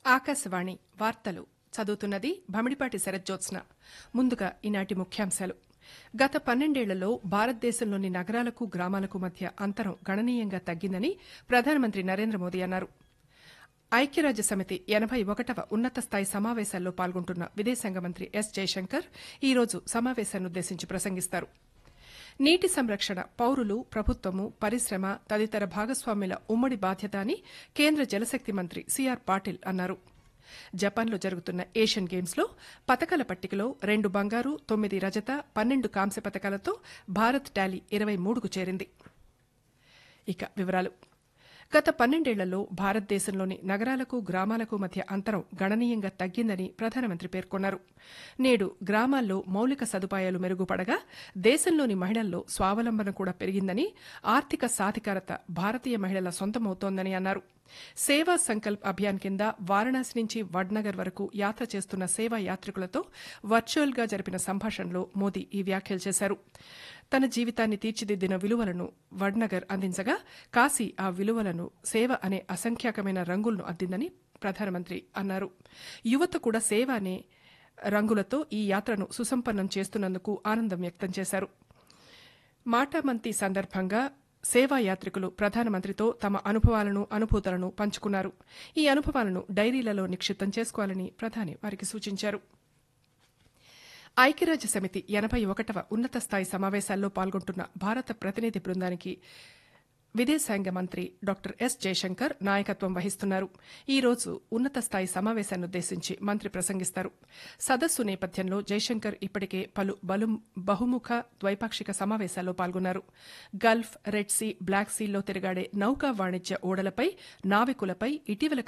ఆకాశవాణి వార్తలు చదువుతున్నది భమిడిపాటి శరజ్జోత్స్న ముందుగా ఈనాటి ముఖ్యాంశాలు గత పన్నెండేళ్లలో భారతదేశంలోని నగరాలకు గ్రామాలకు మధ్య అంతరం గణనీయంగా తగ్గిందని ప్రధానమంత్రి నరేంద్ర మోదీ అన్నారు ఐక్యరాజ్య సమితి ఎనబై ఒకటవ ఉన్నత స్థాయి సమావేశాల్లో పాల్గొంటున్న విదేశాంగ మంత్రి ఎస్ జయశంకర్ ఈ రోజు సమావేశాన్నుద్దేశించి ప్రసంగిస్తారు నీటి సంరక్షణ పౌరులు ప్రభుత్వము పరిశ్రమ తదితర భాగస్వామ్యుల ఉమ్మడి బాధ్యత అని కేంద్ర జలశక్తి మంత్రి సిఆర్ పాటిల్ అన్నారు జపాన్లో జరుగుతున్న ఏషియన్ గేమ్స్లో పతకాల పట్టికలో రెండు బంగారు తొమ్మిది రజత పన్నెండు కాంస్య పతకాలతో భారత్ టాలీ ఇరవై మూడుకు చేరింది ఇక వివరాలు గత పన్నెండేళ్లలో భారతదేశంలోని నగరాలకు గ్రామాలకు మధ్య అంతరం గణనీయంగా తగ్గిందని ప్రధానమంత్రి పేర్కొన్నారు నేడు గ్రామాల్లో మౌలిక సదుపాయాలు మెరుగుపడగా దేశంలోని మహిళల్లో స్వావలంబన కూడా పెరిగిందని ఆర్థిక సాధికారత భారతీయ మహిళల సొంతమవుతోందని అన్నారు సేవా సంకల్ప్ అభియాన్ కింద వారణాసి నుంచి వడ్నగర్ వరకు యాత్ర చేస్తున్న సేవా యాత్రికులతో వర్చువల్ గా జరిపిన సంభాషణలో మోదీ ఈ వ్యాఖ్యలు చేశారు తన జీవితాన్ని తీర్చిదిద్దిన విలువలను వడ్నగర్ అందించగా కాశీ ఆ విలువలను సేవ అనే అసంఖ్యాకమైన రంగులను అద్దిందని ప్రధానమంత్రి అన్నారు యువత కూడా సేవ అనే రంగులతో ఈ యాత్రను సుసంపన్నం చేస్తున్నందుకు ఆనందం వ్యక్తం చేశారు మాటామంతి సందర్భంగా సేవా యాత్రికులు ప్రధానమంత్రితో తమ అనుభవాలను అనుభూతులను పంచుకున్నారు ఈ అనుభవాలను డైరీలలో నిక్షిప్తం చేసుకోవాలని ప్రధాని వారికి సూచించారు ఐక్యరాజ్య సమితి ఎనబై ఒకటవ ఉన్నత స్థాయి సమావేశాల్లో పాల్గొంటున్న భారత ప్రతినిధి బృందానికి విదేశాంగ మంత్రి డాక్టర్ ఎస్ జయశంకర్ నాయకత్వం వహిస్తున్నారు ఈ రోజు ఉన్నత స్థాయి సమావేశాన్నుద్దేశించి మంత్రి ప్రసంగిస్తారు సదస్సు నేపథ్యంలో జయశంకర్ ఇప్పటికే పలు బలు బహుముఖ ద్వైపాక్షిక సమావేశాల్లో పాల్గొన్నారు గల్ఫ్ రెడ్ సీ బ్లాక్ సీల్లో తిరగాడే నౌకా వాణిజ్య ఓడలపై నావికులపై ఇటీవల